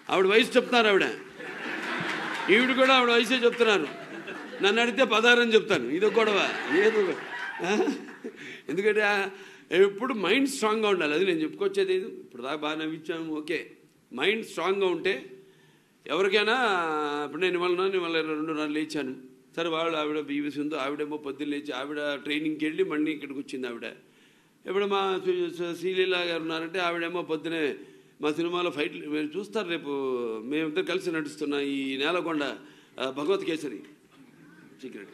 ఆవిడ వయసు చెప్తున్నారు ఆవిడ ఈవిడ కూడా ఆవిడ వయసే చెప్తున్నారు నన్ను అడిగితే పదారని చెప్తాను ఇది ఒక గొడవ ఏదో ఆ? ఎందుకంటే ఆ, ఎప్పుడు మైండ్ స్ట్రాంగ్గా ఉండాలి అది నేను చెప్పుకొచ్చేది ఇది. ఇప్పుడు దాకా బాగా నవ్వించాము ఓకే మైండ్ స్ట్రాంగ్గా ఉంటే ఎవరికైనా ఇప్పుడు నేను ఇవాళ ఇవాళ రెండున్నర లేచాను సరే వాళ్ళు ఆవిడ బీవీసీ ఉందో ఆవిడేమో పొద్దున్న లేచి ఆవిడ ట్రైనింగ్కి వెళ్ళి మళ్ళీ ఇక్కడికి వచ్చింది ఆవిడ ఇప్పుడు మా సు- సు- శ్రీలీల గారు ఉన్నారంటే ఆవిడేమో పొద్దునే మా సినిమాలో ఫైట్లు మీరు చూస్తారు రేపు మేమిద్దరు కలిసి నడుస్తున్న ఈ నేలకొండ ఆ, భగవత్ కేసరి సీక్రెట్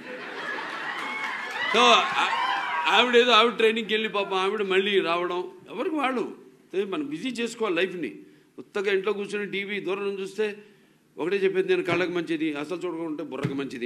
సో ఆ- ఆవిడ ఏదో ఆవిడ ట్రైనింగ్కి వెళ్ళి పాపం ఆవిడ మళ్ళీ రావడం ఎవరికి వాళ్ళు ఏ, మనం బిజీ చేసుకోవాలి లైఫ్ని ఉత్తగా ఇంట్లో కూర్చొని టీవీ దూరం నుంచి చూస్తే ఒకటే చెప్పేది నేను కళ్ళకి మంచిది అసలు చూడకుంటే బుర్రకు మంచిది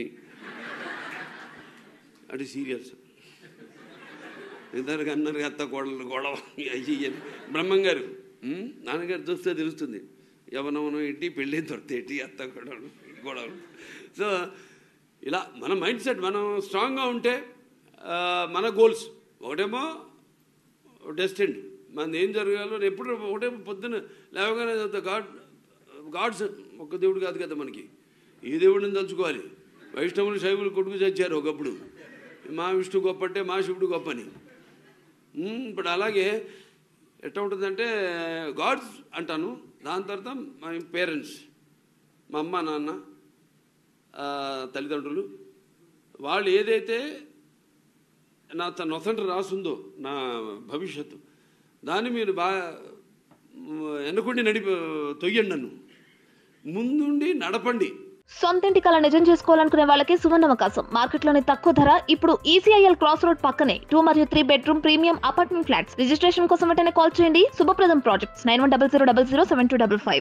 అంటే సీరియల్స్ ఇద్దరికి అన్నారు అత్త కోడలు గొడవ అయ్యి ఇయ్యి అని. బ్రహ్మం గారు "ఉమ్, నాన్నగారు చూస్తే తెలుస్తుంది యవనవనం ఏంటి పెళ్ళి దొరికితే ఏంటి అత్త గొడవలు గొడవలు సో ఇలా మన మైండ్ సెట్ మనం స్ట్రాంగ్గా ఉంటే ఆ, మన గోల్స్ ఒకటేమో డెస్టిండ్ మన ఏం జరగాలో ఎప్పుడు ఒకటే పొద్దున లేవగానే గాడ్ గాడ్స్ ఒక్క దేవుడు కాదు కదా మనకి ఈ దేవుడిని తలుచుకోవాలి వైష్ణవులు శైవులు కొట్టుకు చచ్చారు ఒకప్పుడు మా విష్ణు గొప్ప అంటే మా శివుడు గొప్ప అని ఉమ్, ఇప్పుడు అలాగే ఎట్లా ఉంటుందంటే గాడ్స్ అంటాను దాని తర్వాత మా పేరెంట్స్ మా అమ్మ నాన్న ఆ, తల్లిదండ్రులు వాళ్ళు ఏదైతే నా తన నొసంట రాసుందో నా భవిష్యత్తు దాన్ని మీరు బాగా ఎన్నుకుండి నడిపి తొయ్యండి నన్ను ముందుండి నడపండి సొంతింటి కళ నిజం చేసుకోవాలనుకునే వాళ్ళకి సువర్ణ అవకాశం మార్కెట్లోని తక్కువ ధర ఇప్పుడు ఈసీఐఎల్ క్రాస్ రోడ్ పక్కనే టూ మరియు three bedroom premium apartment flats registration కోసం వెంటనే కాల్ చేయండి శుభప్రదం projects nine one double zero double zero seven two double five